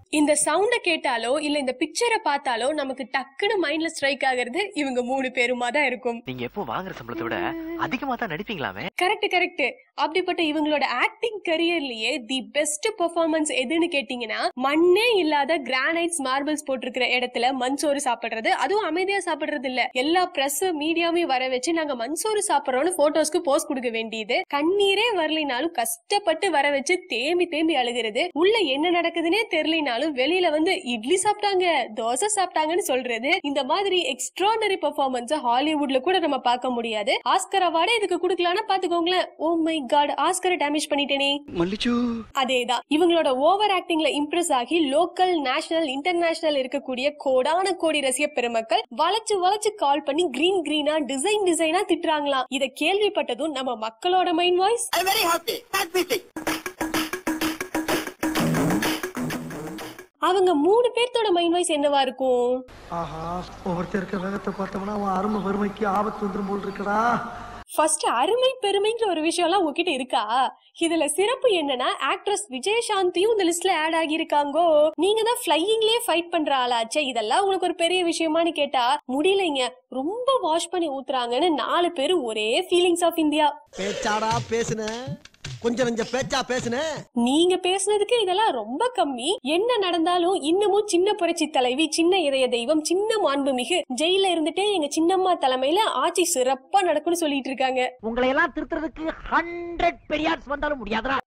இந்த சவுண்ட கேட்டாலோ இல்ல இந்த பிக்சரை பார்த்தாலோ நமக்கு டக்குன்னு மைண்ட்ல ஸ்ட்ரைக் ஆகுறது இவங்க மூணு பேருமா தான் இருக்கும் நீங்க எப்போ வாங்குற சம்பளத்தை விட அதிகமா தான் நடிப்பீங்களாமே கரெக்ட் கரெக்ட் அப்படிப்பட்ட இவங்களோட ஆக்டிங் கரியர்லயே தி பெஸ்ட் பெர்ஃபார்மன்ஸ் எதுன்னு கேட்டீங்கன்னா மண்ணே இல்லாத கிரானைட்ஸ் மார்பிள்ஸ் போட்டிருக்கிற இடத்துல மண் சோறு சாப்பிடுறது அதுவும் அமைதியா சாப்பிடுறது இல்ல எல்லா பிரஸ் மீடியாவையும் வர வச்சு நாங்க மண் சோறு சாப்பிடுறோம்னு போட்டோஸ்க்கு போஸ்ட் கொடுக்க வேண்டியது கண்ணீரே வரலைனாலும் கஷ்டப்பட்டு வர வச்சு தேம்பி தேம்பி அழுகிறது உள்ள என்ன நடக்குதுன்னே தெரியலனாலும் வெளியில வந்து இட்லி சாப்பிட்டாங்க தோசை சாப்பிட்டாங்கன்னு சொல்றது இந்த மாதிரி எக்ஸ்ட்ராடனரி பெர்ஃபார்மன்ஸ் ஹாலிவுட்ல கூட நம்ம பார்க்க முடியாது ஆஸ்கர் அவார்டே இதுக்கு கொடுக்கலாம்னா பாத்துக்கோங்களேன் ஓ மை காட் ஆஸ்கரை டேமேஜ் பண்ணிட்டேனே மல்லிச்சு அதேதான் இவங்களோட ஓவர் ஆக்டிங்ல இம்ப்ரெஸ் ஆகி லோக்கல் நேஷனல் இன்டர்நேஷனல் இருக்கக்கூடிய கோடான கோடி ரசிக பெருமக்கள் வளைச்சு வளைச்சு கால் பண்ணி கிரீன் கிரீனா டிசைன் டிசைனா திட்டுறாங்களாம் இத கேள்விப்பட்டதும் நம்ம மக்களோட mind voice I'm very happy. Start meeting. அவங்க மூணு பேர்த்தோட மைண்ட் வாய்ஸ் என்னவா இருக்கும் ஆஹா ஒவ்வொருத்தர் இருக்க வேகத்தை பார்த்தோம்னா அவன் அருமை வறுமைக்கு ஆபத்து வந்துடும் போல் இருக்கடா ஃபர்ஸ்ட் அருமை பெருமைங்கிற ஒரு விஷயம் எல்லாம் உங்ககிட்ட இருக்கா இதுல சிறப்பு என்னன்னா ஆக்ட்ரஸ் விஜயசாந்தியும் இந்த லிஸ்ட்ல ஆட் ஆகியிருக்காங்கோ நீங்க தான் ஃபிளையிங்லயே ஃபைட் பண்ற ஆளாச்சே இதெல்லாம் உங்களுக்கு ஒரு பெரிய விஷயமான்னு கேட்டா முடியலைங்க ரொம்ப வாஷ் பண்ணி ஊத்துறாங்கன்னு நாலு பேரு ஒரே ஃபீலிங்ஸ் ஆஃப் இந்தியா பேச்சாடா பேசுன கொஞ்சம் நெஞ்ச பேச்சா பேசுன நீங்க பேசுனதுக்கு இதெல்லாம் ரொம்ப கம்மி என்ன நடந்தாலும் இன்னமும் சின்ன புரட்சி தலைவி சின்ன இதய தெய்வம் சின்ன மாண்புமிகு ஜெயில இருந்துட்டே எங்க சின்னம்மா தலைமையில ஆட்சி சிறப்பா நடக்கும்னு சொல்லிட்டு இருக்காங்க உங்களை எல்லாம் திருத்துறதுக்கு ஹண்ட்ரட் பெரியார்ஸ் வந்தாலும் முடியாதுடா